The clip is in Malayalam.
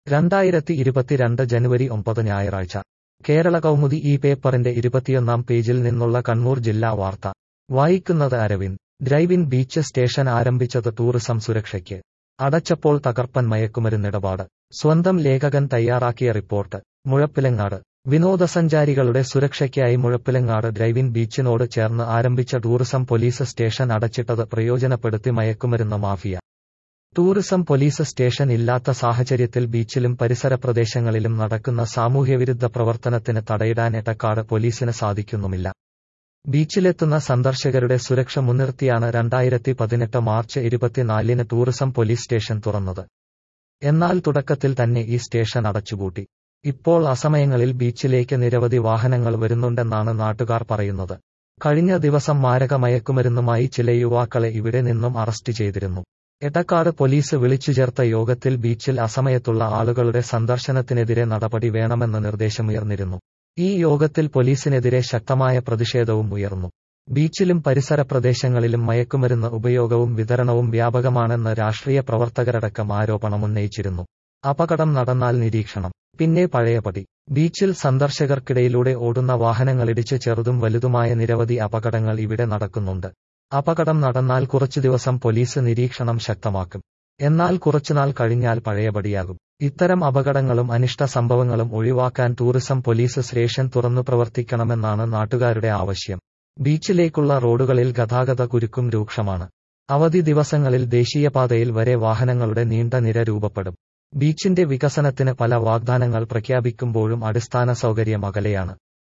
രണ്ടായിരത്തി ഇരുപത്തിരണ്ട് ജനുവരി ഒമ്പത് ഞായറാഴ്ച കേരള കൗമുദി ഈ പേപ്പറിന്റെ ഇരുപത്തിയൊന്നാം പേജിൽ നിന്നുള്ള കണ്ണൂർ ജില്ലാ വാർത്ത വായിക്കുന്നത് അരവിന്ദ് ഡ്രൈവിൻ ബീച്ച് സ്റ്റേഷൻ ആരംഭിച്ചത് ടൂറിസം സുരക്ഷയ്ക്ക് അടച്ചപ്പോൾ തകർപ്പൻ മയക്കുമരുന്നിടപാട് സ്വന്തം ലേഖകൻ തയ്യാറാക്കിയ റിപ്പോർട്ട് മുഴപ്പിലങ്ങാട് വിനോദസഞ്ചാരികളുടെ സുരക്ഷയ്ക്കായി മുഴപ്പിലങ്ങാട് ഡ്രൈവിൻ ബീച്ചിനോട് ചേർന്ന് ആരംഭിച്ച ടൂറിസം പോലീസ് സ്റ്റേഷൻ അടച്ചിട്ടത് പ്രയോജനപ്പെടുത്തി മയക്കുമരുന്ന് മാഫിയ ടൂറിസം പോലീസ് സ്റ്റേഷൻ ഇല്ലാത്ത സാഹചര്യത്തിൽ ബീച്ചിലും പരിസര പ്രദേശങ്ങളിലും നടക്കുന്ന സാമൂഹ്യവിരുദ്ധ പ്രവർത്തനത്തിന് തടയിടാൻ എടക്കാട് പോലീസിന് സാധിക്കുന്നുമില്ല ബീച്ചിലെത്തുന്ന സന്ദർശകരുടെ സുരക്ഷ മുൻനിർത്തിയാണ് രണ്ടായിരത്തി പതിനെട്ട് മാർച്ച് ഇരുപത്തിനാലിന് ടൂറിസം പോലീസ് സ്റ്റേഷൻ തുറന്നത് എന്നാൽ തുടക്കത്തിൽ തന്നെ ഈ സ്റ്റേഷൻ അടച്ചുപൂട്ടി ഇപ്പോൾ അസമയങ്ങളിൽ ബീച്ചിലേക്ക് നിരവധി വാഹനങ്ങൾ വരുന്നുണ്ടെന്നാണ് നാട്ടുകാർ പറയുന്നത് കഴിഞ്ഞ ദിവസം മാരക മയക്കുമരുന്നുമായി ചില യുവാക്കളെ ഇവിടെ നിന്നും അറസ്റ്റ് ചെയ്തിരുന്നു എടക്കാട് പോലീസ് വിളിച്ചു ചേർത്ത യോഗത്തിൽ ബീച്ചിൽ അസമയത്തുള്ള ആളുകളുടെ സന്ദർശനത്തിനെതിരെ നടപടി വേണമെന്ന് നിർദ്ദേശമുയർന്നിരുന്നു ഈ യോഗത്തിൽ പോലീസിനെതിരെ ശക്തമായ പ്രതിഷേധവും ഉയർന്നു ബീച്ചിലും പരിസര പ്രദേശങ്ങളിലും മയക്കുമരുന്ന് ഉപയോഗവും വിതരണവും വ്യാപകമാണെന്ന് രാഷ്ട്രീയ പ്രവർത്തകരടക്കം ആരോപണമുന്നയിച്ചിരുന്നു അപകടം നടന്നാൽ നിരീക്ഷണം പിന്നെ പഴയപടി ബീച്ചിൽ സന്ദർശകർക്കിടയിലൂടെ ഓടുന്ന വാഹനങ്ങളിടിച്ച് ചെറുതും വലുതുമായ നിരവധി അപകടങ്ങൾ ഇവിടെ നടക്കുന്നുണ്ട് അപകടം നടന്നാൽ കുറച്ചു ദിവസം പോലീസ് നിരീക്ഷണം ശക്തമാക്കും എന്നാൽ കുറച്ചുനാൾ കഴിഞ്ഞാൽ പഴയപടിയാകും ഇത്തരം അപകടങ്ങളും അനിഷ്ട സംഭവങ്ങളും ഒഴിവാക്കാൻ ടൂറിസം പോലീസ് സ്റ്റേഷൻ തുറന്നു പ്രവർത്തിക്കണമെന്നാണ് നാട്ടുകാരുടെ ആവശ്യം ബീച്ചിലേക്കുള്ള റോഡുകളിൽ ഗതാഗത കുരുക്കും രൂക്ഷമാണ് അവധി ദിവസങ്ങളിൽ ദേശീയപാതയിൽ വരെ വാഹനങ്ങളുടെ നീണ്ട നിര രൂപപ്പെടും ബീച്ചിന്റെ വികസനത്തിന് പല വാഗ്ദാനങ്ങൾ പ്രഖ്യാപിക്കുമ്പോഴും അടിസ്ഥാന സൗകര്യം അകലെയാണ്